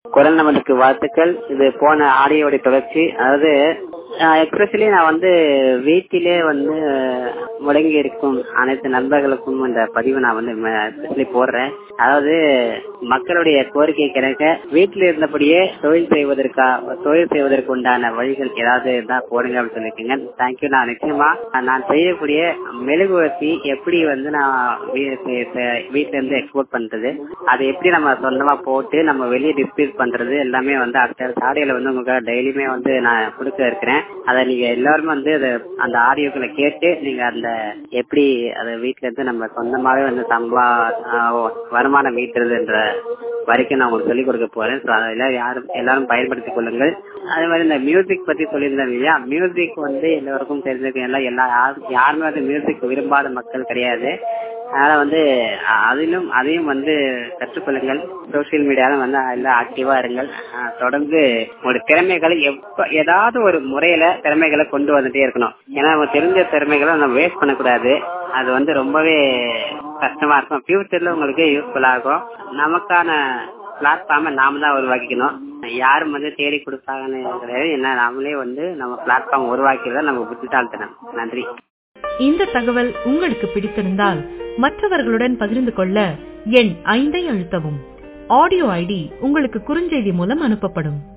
குரல் நமதுக்கு வாழ்த்துக்கள் இது போன ஆடியோட தொடர்ச்சி அதாவது எக்ஸ்பெஷலி நான் வந்து வீட்டிலே வந்து முடங்கி இருக்கும் அனைத்து நண்பர்களுக்கும் இந்த பதிவு நான் வந்து எஸ்பெஷலி போடுறேன் அதாவது மக்களுடைய கோரிக்கை கிடக்க வீட்டில் இருந்தபடியே தொழில் செய்வதற்கா தொழில் செய்வதற்கு உண்டான வழிகள் ஏதாவது இருந்தா போடுங்க அப்படின்னு சொல்லியிருக்கீங்க தேங்க்யூ நான் நிச்சயமா நான் செய்யக்கூடிய மெழுகுவர்த்தி எப்படி வந்து நான் வீட்டுல இருந்து எக்ஸ்போர்ட் பண்றது அதை எப்படி நம்ம சொந்தமா போட்டு நம்ம வெளியே டிஸ்பியூட் பண்றது எல்லாமே வந்து அடுத்த ஆடியோல வந்து உங்களுக்கு டெய்லியுமே வந்து நான் கொடுக்க இருக்கிறேன் அதை நீங்க எல்லாருமே வந்து அதை அந்த ஆடியோக்களை கேட்டு நீங்க அந்த எப்படி அதை வீட்டுல இருந்து நம்ம சொந்தமாவே வந்து சம்பா வருமானம் ஈட்டுறதுன்ற வரைக்கும் நான் உங்களுக்கு சொல்லிக் கொடுக்க போறேன் ஸோ அதெல்லாம் யாரும் எல்லாரும் பயன்படுத்திக் கொள்ளுங்கள் அதே மாதிரி இந்த மியூசிக் பத்தி சொல்லியிருந்தேன் இல்லையா மியூசிக் வந்து எல்லோருக்கும் தெரிஞ்சிருக்கு எல்லாம் எல்லா யாருமே வந்து மியூசிக் விரும்பாத மக்கள் கிடையாது அதனால வந்து அதிலும் அதையும் வந்து கற்றுக்கொள்ளுங்கள் சோசியல் மீடியாலும் வந்து எல்லாம் ஆக்டிவா இருங்கள் தொடர்ந்து ஒரு திறமைகளை எப்ப ஏதாவது ஒரு முறையில திறமைகளை கொண்டு வந்துட்டே இருக்கணும் ஏன்னா நம்ம தெரிஞ்ச திறமைகளை நம்ம வேஸ்ட் பண்ணக்கூடாது அது வந்து ரொம்பவே கஷ்டமா இருக்கும் ஃபியூச்சர்ல உங்களுக்கு யூஸ்ஃபுல்லா இருக்கும் நமக்கான பிளாட்ஃபார்மை நாம தான் உருவாக்கிக்கணும் யாரும் வந்து தேடி கொடுப்பாங்கன்னு கிடையாது ஏன்னா நாமளே வந்து நம்ம பிளாட்ஃபார்ம் உருவாக்கிறத நம்ம புத்திட்டால்தனம் நன்றி இந்த தகவல் உங்களுக்கு பிடித்திருந்தால் மற்றவர்களுடன் பகிர்ந்து கொள்ள எண் ஐந்தை அழுத்தவும் ஆடியோ ஐடி உங்களுக்கு குறுஞ்செய்தி மூலம் அனுப்பப்படும்